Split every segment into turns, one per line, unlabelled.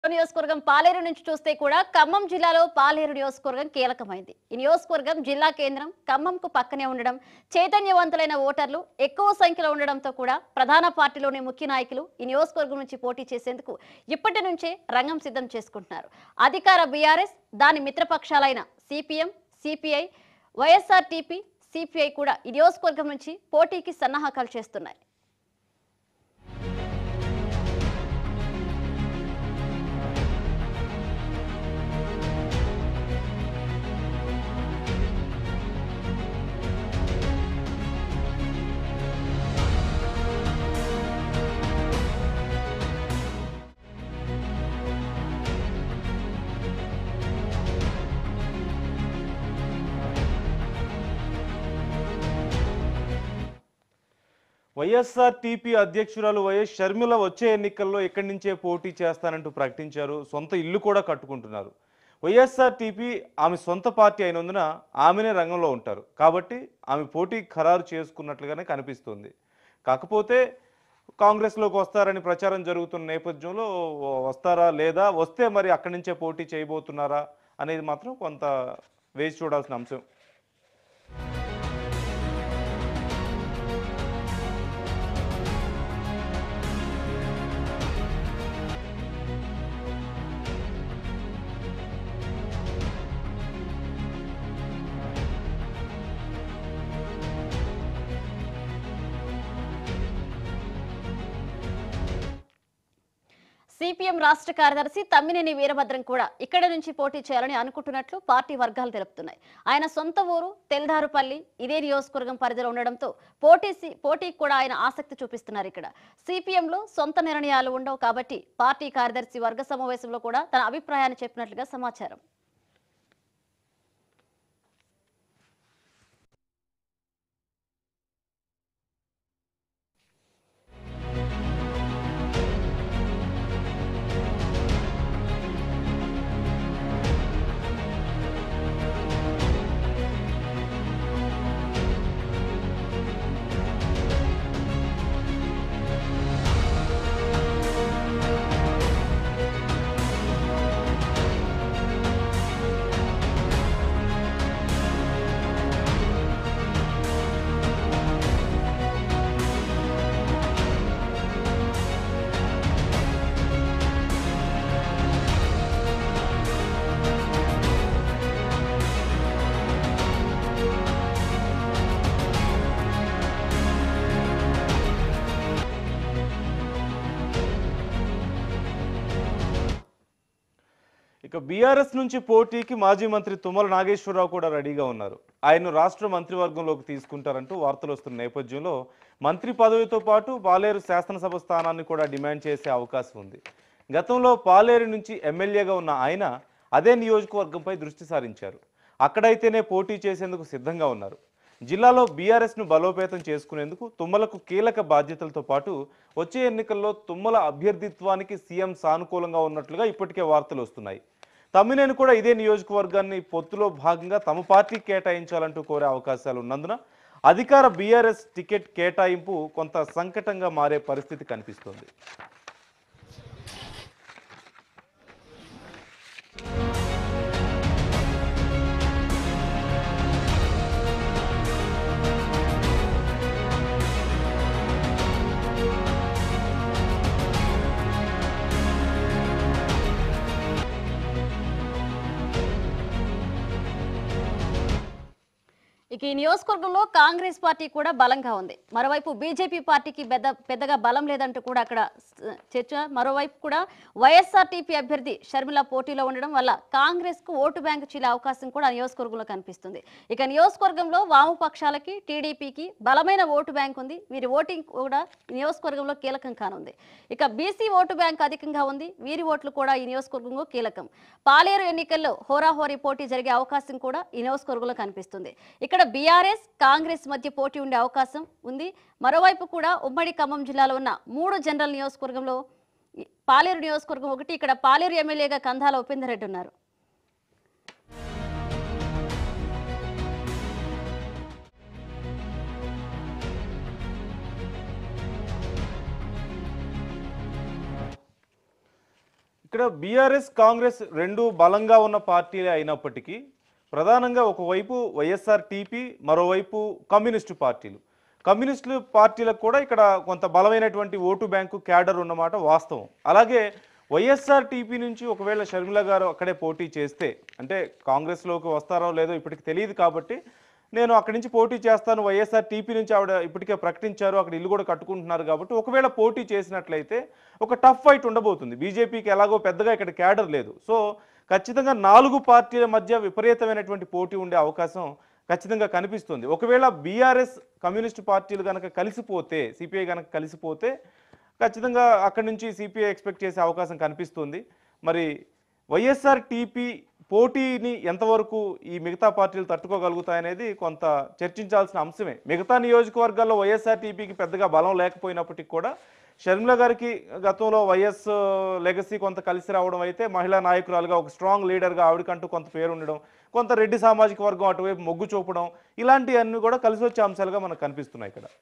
నియోజకవర్గం పాలేరు నుంచి చూస్తే కూడా ఖమ్మం జిల్లాలో పాలేరు నియోజకవర్గం కీలకమైంది ఈ నియోజకవర్గం జిల్లా కేంద్రం ఖమ్మంకు పక్కనే ఉండడం చైతన్యవంతులైన ఓటర్లు ఎక్కువ సంఖ్యలో ఉండడంతో కూడా ప్రధాన పార్టీలోని ముఖ్య నాయకులు ఈ నియోజకవర్గం నుంచి పోటీ చేసేందుకు ఇప్పటి నుంచే రంగం సిద్ధం చేసుకుంటున్నారు అధికార బీఆర్ఎస్ దాని మిత్రపక్షాలైన సిపిఎం సిపిఐ వైఎస్ఆర్టీపీ సిపిఐ కూడా ఈ నియోజకవర్గం నుంచి పోటీకి సన్నాహకాలు చేస్తున్నాయి
వైఎస్ఆర్ టీపీ అధ్యక్షురాలు వైఎస్ షర్మిల వచ్చే ఎన్నికల్లో ఇక్కడి నుంచే పోటీ చేస్తానంటూ ప్రకటించారు సొంత ఇల్లు కూడా కట్టుకుంటున్నారు వైఎస్ఆర్ టీపీ ఆమె సొంత పార్టీ అయినందున ఆమెనే రంగంలో ఉంటారు కాబట్టి ఆమె పోటీ ఖరారు చేసుకున్నట్లుగానే కనిపిస్తుంది కాకపోతే కాంగ్రెస్లోకి వస్తారని ప్రచారం జరుగుతున్న నేపథ్యంలో వస్తారా లేదా వస్తే మరి అక్కడి నుంచే పోటీ చేయబోతున్నారా అనేది మాత్రం కొంత వేచి చూడాల్సిన అంశం
సిపిఎం రాష్ట్ర కార్యదర్శి తమ్మినేని వీరభద్రం కూడా ఇక్కడ నుంచి పోటీ చేయాలని అనుకుంటున్నట్లు పార్టీ వర్గాలు తెలుపుతున్నాయి ఆయన సొంత ఊరు తెల్దారుపల్లి ఇదే నియోజకవర్గం పరిధిలో ఉండడంతో పోటీ సి- పోటీకి కూడా ఆయన ఆసక్తి చూపిస్తున్నారు ఇక్కడ సిపిఎంలో సొంత నిర్ణయాలు ఉండవు కాబట్టి పార్టీ కార్యదర్శి వర్గ సమావేశంలో కూడా తన అభిప్రాయాన్ని చెప్పినట్లుగా సమాచారం
ఇక బీఆర్ఎస్ నుంచి పోటీకి మాజీ మంత్రి తుమ్మల నాగేశ్వరరావు కూడా రెడీగా ఉన్నారు ఆయన్ను రాష్ట్ర మంత్రివర్గంలోకి తీసుకుంటారంటూ వార్తలు వస్తున్న నేపథ్యంలో మంత్రి పదవితో పాటు పాలేరు శాసనసభ స్థానాన్ని కూడా డిమాండ్ చేసే అవకాశం ఉంది గతంలో పాలేరు నుంచి ఎమ్మెల్యేగా ఉన్న ఆయన అదే నియోజకవర్గంపై దృష్టి సారించారు అక్కడైతేనే పోటీ చేసేందుకు సిద్ధంగా ఉన్నారు జిల్లాలో బీఆర్ఎస్ను బలోపేతం చేసుకునేందుకు తుమ్మలకు కీలక బాధ్యతలతో పాటు వచ్చే ఎన్నికల్లో తుమ్మల అభ్యర్థిత్వానికి సీఎం సానుకూలంగా ఉన్నట్లుగా ఇప్పటికే వార్తలు వస్తున్నాయి తమ్మినేని కూడా ఇదే నియోజకవర్గాన్ని పొత్తులో భాగంగా తమ పార్టీ కేటాయించాలంటూ కోరే అవకాశాలు ఉన్నందున అధికార బీఆర్ఎస్ టికెట్ కేటాయింపు కొంత సంకటంగా మారే పరిస్థితి కనిపిస్తోంది
ఇక ఈ నియోజకవర్గంలో కాంగ్రెస్ పార్టీ కూడా బలంగా ఉంది మరోవైపు బీజేపీ పార్టీకి పెద్ద పెద్దగా బలం లేదంటూ కూడా అక్కడ స- చర్చ మరోవైపు కూడా వైఎస్ఆర్టీపీ అభ్యర్థి షర్మిల పోటీలో ఉండడం వల్ల కాంగ్రెస్ కు ఓటు బ్యాంకు చీలే అవకాశం కూడా ఆ నియోజకవర్గంలో కనిపిస్తుంది ఇక నియోజకవర్గంలో వామపక్షాలకి టీడీపీకి బలమైన ఓటు బ్యాంక్ ఉంది వీరి ఓటింగ్ కూడా ఈ నియోజకవర్గంలో కీలకం కానుంది ఇక బీసీ ఓటు బ్యాంక్ అధికంగా ఉంది వీరి ఓట్లు కూడా ఈ నియోజకవర్గంలో కీలకం పాలేరు ఎన్నికల్లో హోరాహోరీ పోటీ జరిగే అవకాశం కూడా ఈ నియోజకవర్గంలో కనిపిస్తుంది ఇక్కడ బీఆర్ఎస్ కాంగ్రెస్ మధ్య పోటీ ఉండే అవకాశం ఉంది మరోవైపు కూడా ఉమ్మడి ఖమ్మం జిల్లాలో ఉన్న మూడు జనరల్ నియోజకవర్గంలో ఈ పాలేరు నియోజకవర్గం ఒకటి ఇక్కడ పాలేరు ఎమ్మెల్యేగా కందాల ఉపేందర్ రెడ్డి ఉన్నారు
ఇక్కడ బీఆర్ఎస్ కాంగ్రెస్ రెండు బలంగా ఉన్న పార్టీలే అయినప్పటికీ ప్రధానంగా ఒకవైపు వైఎస్ఆర్ టీపీ మరోవైపు కమ్యూనిస్టు పార్టీలు కమ్యూనిస్టు పార్టీలకు కూడా ఇక్కడ కొంత బలమైనటువంటి ఓటు బ్యాంకు క్యాడర్ ఉన్నమాట వాస్తవం అలాగే వైఎస్ఆర్ టీపీ నుంచి ఒకవేళ షర్మిల గారు అక్కడే పోటీ చేస్తే అంటే కాంగ్రెస్లోకి వస్తారో లేదో ఇప్పటికి తెలియదు కాబట్టి నేను అక్కడి నుంచి పోటీ చేస్తాను వైఎస్ఆర్ టీపీ నుంచి ఆవిడ ఇప్పటికే ప్రకటించారు అక్కడ ఇల్లు కూడా కట్టుకుంటున్నారు కాబట్టి ఒకవేళ పోటీ చేసినట్లయితే ఒక టఫ్ ఫైట్ ఉండబోతుంది బీజేపీకి ఎలాగో పెద్దగా ఇక్కడ క్యాడర్ లేదు సో ఖచ్చితంగా నాలుగు పార్టీల మధ్య విపరీతమైనటువంటి పోటీ ఉండే అవకాశం ఖచ్చితంగా కనిపిస్తుంది ఒకవేళ బీఆర్ఎస్ కమ్యూనిస్ట్ పార్టీలు కనుక కలిసిపోతే సిపిఐ కనుక కలిసిపోతే ఖచ్చితంగా అక్కడి నుంచి సిపిఐ ఎక్స్పెక్ట్ చేసే అవకాశం కనిపిస్తుంది మరి వైఎస్ఆర్ టీపీ పోటీని ఎంతవరకు ఈ మిగతా పార్టీలు తట్టుకోగలుగుతాయనేది కొంత చర్చించాల్సిన అంశమే మిగతా నియోజకవర్గాల్లో వైఎస్ఆర్ టీపీకి పెద్దగా బలం లేకపోయినప్పటికీ కూడా షర్మిల గారికి గతంలో వైఎస్ లెగసీ కొంత కలిసి రావడం అయితే మహిళా నాయకురాలుగా ఒక స్ట్రాంగ్ లీడర్గా ఆవిడకంటూ కొంత పేరు ఉండడం కొంత రెడ్డి సామాజిక వర్గం అటువైపు మొగ్గు చూపడం ఇలాంటివన్నీ కూడా కలిసి వచ్చే అంశాలుగా మనకు కనిపిస్తున్నాయి ఇక్కడ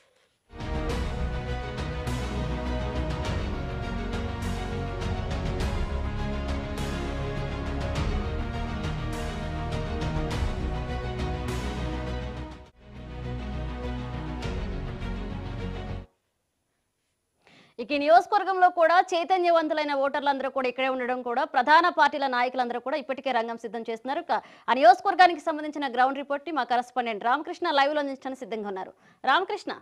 ఇక ఈ నియోజకవర్గంలో కూడా చైతన్యవంతులైన ఓటర్లందరూ కూడా ఇక్కడే ఉండడం కూడా ప్రధాన పార్టీల నాయకులందరూ కూడా ఇప్పటికే రంగం సిద్ధం చేస్తున్నారు క- ఆ నియోజకవర్గానికి సంబంధించిన గ్రౌండ్ రిపోర్ట్ ని మా కరస్పాండెంట్ రామకృష్ణ లైవ్ లో అందించడానికి సిద్ధంగా ఉన్నారు రామకృష్ణ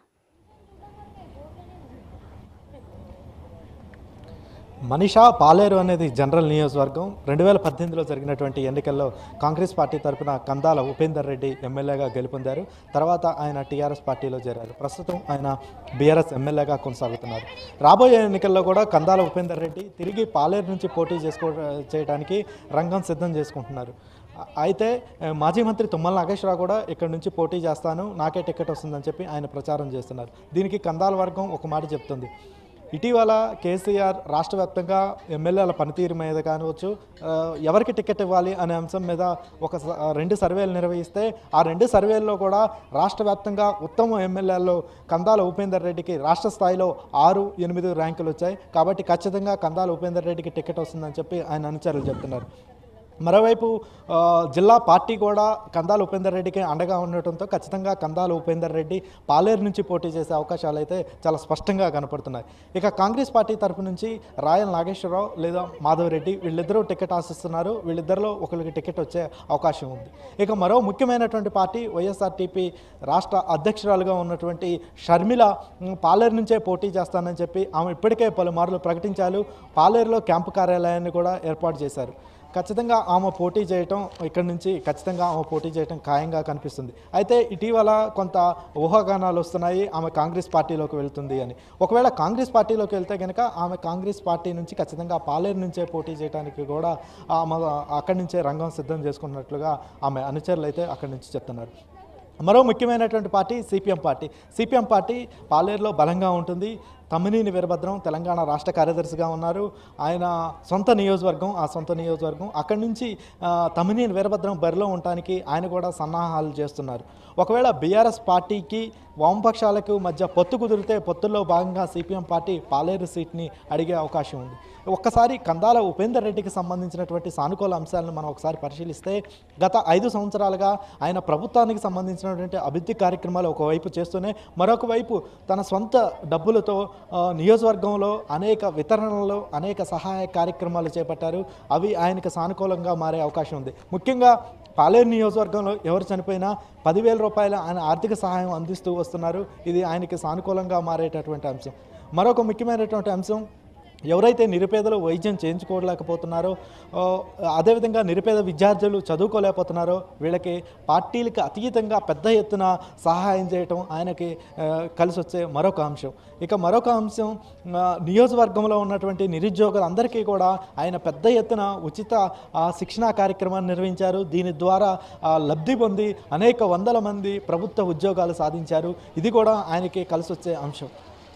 మనీషా పాలేరు అనేది జనరల్ నియోజకవర్గం రెండు వేల పద్దెనిమిదిలో జరిగినటువంటి ఎన్నికల్లో కాంగ్రెస్ పార్టీ తరపున కందాల ఉపేందర్ రెడ్డి ఎమ్మెల్యేగా గెలుపొందారు తర్వాత ఆయన టీఆర్ఎస్ పార్టీలో చేరారు ప్రస్తుతం ఆయన బీఆర్ఎస్ ఎమ్మెల్యేగా కొనసాగుతున్నారు రాబోయే ఎన్నికల్లో కూడా కందాల ఉపేందర్ రెడ్డి తిరిగి పాలేరు నుంచి పోటీ చేసుకో చేయడానికి రంగం సిద్ధం చేసుకుంటున్నారు అ- అయితే ఆ, మాజీ మంత్రి తుమ్మల నాగేశ్వరరావు కూడా ఇక్కడ నుంచి పోటీ చేస్తాను నాకే టికెట్ వస్తుందని చెప్పి ఆయన ప్రచారం చేస్తున్నారు దీనికి కందాల వర్గం ఒక మాట చెప్తుంది ఇటీవల కేసీఆర్ రాష్ట్ర వ్యాప్తంగా ఎమ్మెల్యేల పనితీరు మీద కానివచ్చు ఆ, ఎవరికి టికెట్ ఇవ్వాలి అనే అంశం మీద ఒక స- ఆ, రెండు సర్వేలు నిర్వహిస్తే ఆ రెండు సర్వేల్లో కూడా రాష్ట్ర వ్యాప్తంగా ఉత్తమ ఎమ్మెల్యేల్లో కందాల ఉపేందర్ రెడ్డికి రాష్ట్ర స్థాయిలో ఆరు ఎనిమిది ర్యాంకులు వచ్చాయి కాబట్టి ఖచ్చితంగా కందాల ఉపేందర్ రెడ్డికి టికెట్ వస్తుందని చెప్పి ఆయన అనుచరులు చెప్తున్నారు మరోవైపు ఆ, జిల్లా పార్టీ కూడా కందాల ఉపేందర్ రెడ్డికి అండగా ఉండటంతో ఖచ్చితంగా కందాల ఉపేందర్ రెడ్డి పాలేరు నుంచి పోటీ చేసే అవకాశాలు అయితే చాలా స్పష్టంగా కనపడుతున్నాయి ఇక కాంగ్రెస్ పార్టీ తరపు నుంచి రాయల్ నాగేశ్వరరావు లేదా మాధవరెడ్డి వీళ్ళిద్దరూ టికెట్ ఆశిస్తున్నారు వీళ్ళిద్దరిలో ఒకరికి టికెట్ వచ్చే అవకాశం ఉంది ఇక మరో ముఖ్యమైనటువంటి పార్టీ వైఎస్ఆర్టీపీ రాష్ట్ర అధ్యక్షురాలుగా ఉన్నటువంటి షర్మిల ఉమ్, పాలేరు నుంచే పోటీ చేస్తానని చెప్పి ఆమె ఇప్పటికే పలుమార్లు ప్రకటించారు పాలేరులో క్యాంపు కార్యాలయాన్ని కూడా ఏర్పాటు చేశారు ఖచ్చితంగా ఆమె పోటీ చేయటం ఇక్కడ నుంచి ఖచ్చితంగా ఆమె పోటీ చేయటం ఖాయంగా కనిపిస్తుంది అయితే ఇటీవల కొంత ఊహాగానాలు వస్తున్నాయి ఆమె కాంగ్రెస్ పార్టీలోకి వెళ్తుంది అని ఒకవేళ కాంగ్రెస్ పార్టీలోకి వెళ్తే కనుక ఆమె కాంగ్రెస్ పార్టీ నుంచి ఖచ్చితంగా పాలేరు నుంచే పోటీ చేయడానికి కూడా ఆమె అక్కడి నుంచే రంగం సిద్ధం చేసుకున్నట్లుగా ఆమె అనుచరులు అయితే అక్కడి నుంచి చెప్తున్నారు మరో ముఖ్యమైనటువంటి party CPM party CPM party పాలేరులో బలంగా ఉంటుంది తమ్మినేని వీరభద్రం తెలంగాణ రాష్ట్ర కార్యదర్శిగా ఉన్నారు ఆయన సొంత నియోజకవర్గం ఆ సొంత నియోజకవర్గం అక్కడి నుంచి ఆ, తమ్మినేని వీరభద్రం బరిలో ఉండటానికి ఆయన కూడా సన్నాహాలు చేస్తున్నారు ఒకవేళ బీఆర్ఎస్ పార్టీకి వామపక్షాలకు మధ్య పొత్తు కుదిరితే పొత్తుల్లో భాగంగా సిపిఎం పార్టీ పాలేరు సీట్ని అడిగే అవకాశం ఉంది ఒక్కసారి కందాల ఉపేందర్ రెడ్డికి సంబంధించినటువంటి సానుకూల అంశాలను మనం ఒకసారి పరిశీలిస్తే గత ఐదు సంవత్సరాలుగా ఆయన ప్రభుత్వానికి సంబంధించినటువంటి అభివృద్ధి కార్యక్రమాలు ఒకవైపు చేస్తూనే మరొక వైపు తన సొంత డబ్బులతో ఆ, నియోజకవర్గంలో అనేక వితరణలు అనేక సహాయ కార్యక్రమాలు చేపట్టారు అవి ఆయనకు సానుకూలంగా మారే అవకాశం ఉంది ముఖ్యంగా పాలేరు నియోజకవర్గంలో ఎవరు చనిపోయినా పదివేల రూపాయల ఆయన ఆర్థిక సహాయం అందిస్తూ వస్తున్నారు ఇది ఆయనకి సానుకూలంగా మారేటటువంటి అంశం మరొక ముఖ్యమైనటువంటి అంశం ఎవరైతే నిరుపేదలు వైద్యం చేయించుకోలేకపోతున్నారో ఆ, అదేవిధంగా నిరుపేద విద్యార్థులు చదువుకోలేకపోతున్నారో వీళ్ళకి పార్టీలకు అతీతంగా పెద్ద ఎత్తున సహాయం చేయటం ఆయనకి ఆ, కలిసి వచ్చే మరొక అంశం ఇక మరొక అంశం ఆ, నియోజకవర్గంలో ఉన్నటువంటి నిరుద్యోగులందరికీ కూడా ఆయన పెద్ద ఎత్తున ఉచిత ఆ, శిక్షణా కార్యక్రమాన్ని నిర్వహించారు దీని ద్వారా ఆ, లబ్ధి పొంది అనేక వందల మంది ప్రభుత్వ ఉద్యోగాలు సాధించారు ఇది కూడా ఆయనకి కలిసి వచ్చే అంశం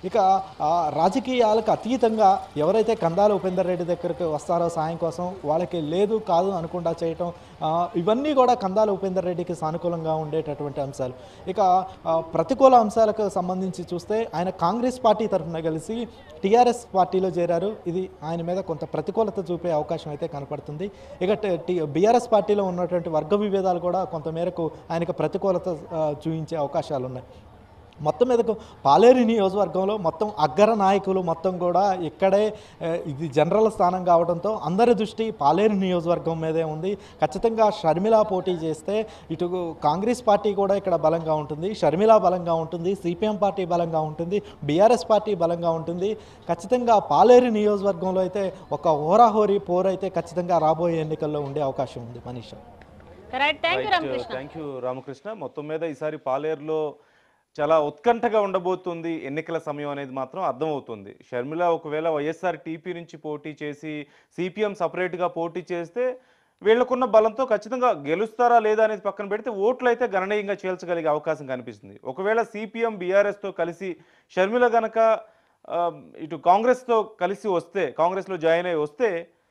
ఇక ఆ, రాజకీయాలకు అతీతంగా ఎవరైతే కందాల ఉపేందర్ రెడ్డి దగ్గరకు వస్తారో సాయం కోసం వాళ్ళకి లేదు కాదు అనకుండా చేయటం ఆ, ఇవన్నీ కూడా కందాల ఉపేందర్ రెడ్డికి సానుకూలంగా ఉండేటటువంటి అంశాలు ఇక ఆ, ప్రతికూల అంశాలకు సంబంధించి చూస్తే ఆయన కాంగ్రెస్ పార్టీ తరఫున కలిసి టీఆర్ఎస్ పార్టీలో చేరారు ఇది ఆయన మీద కొంత ప్రతికూలత చూపే అవకాశం అయితే కనపడుతుంది ఇక బీఆర్ఎస్ పార్టీలో ఉన్నటువంటి వర్గ విభేదాలు కూడా కొంత మేరకు ఆయనకు ప్రతికూలత ఆ, చూపించే అవకాశాలు ఉన్నాయి మొత్తం మీదకు పాలేరు నియోజకవర్గంలో మొత్తం అగ్ర నాయకులు మొత్తం కూడా ఇక్కడే ఆ, ఇది జనరల్ స్థానం కావడంతో అందరి దృష్టి పాలేరు నియోజకవర్గం మీదే ఉంది ఖచ్చితంగా షర్మిల పోటీ చేస్తే ఇటు కాంగ్రెస్ పార్టీ కూడా ఇక్కడ బలంగా ఉంటుంది షర్మిల బలంగా ఉంటుంది సిపిఎం పార్టీ బలంగా ఉంటుంది బీఆర్ఎస్ పార్టీ బలంగా ఉంటుంది ఖచ్చితంగా పాలేరు నియోజకవర్గంలో అయితే ఒక హోరాహోరీ పోరు అయితే ఖచ్చితంగా రాబోయే ఎన్నికల్లో ఉండే అవకాశం ఉంది Manisha
right thank you Ramakrishna
thank you Ramakrishna మొత్తం మీద ఈసారి పాలేరులో చాలా ఉత్కంఠగా ఉండబోతుంది ఎన్నికల సమయం అనేది మాత్రం అర్థమవుతుంది షర్మిల ఒకవేళ వైఎస్ఆర్ టీపీ నుంచి పోటీ చేసి సిపిఎం సపరేట్గా పోటీ చేస్తే వీళ్ళకున్న బలంతో ఖచ్చితంగా గెలుస్తారా లేదా అనేది పక్కన పెడితే ఓట్లు అయితే గణనీయంగా చేల్చగలిగే అవకాశం కనిపిస్తుంది ఒకవేళ సిపిఎం బీఆర్ఎస్తో కలిసి షర్మిల గనక ఆ, ఇటు కాంగ్రెస్తో కలిసి వస్తే కాంగ్రెస్లో జాయిన్ అయ్యి వస్తే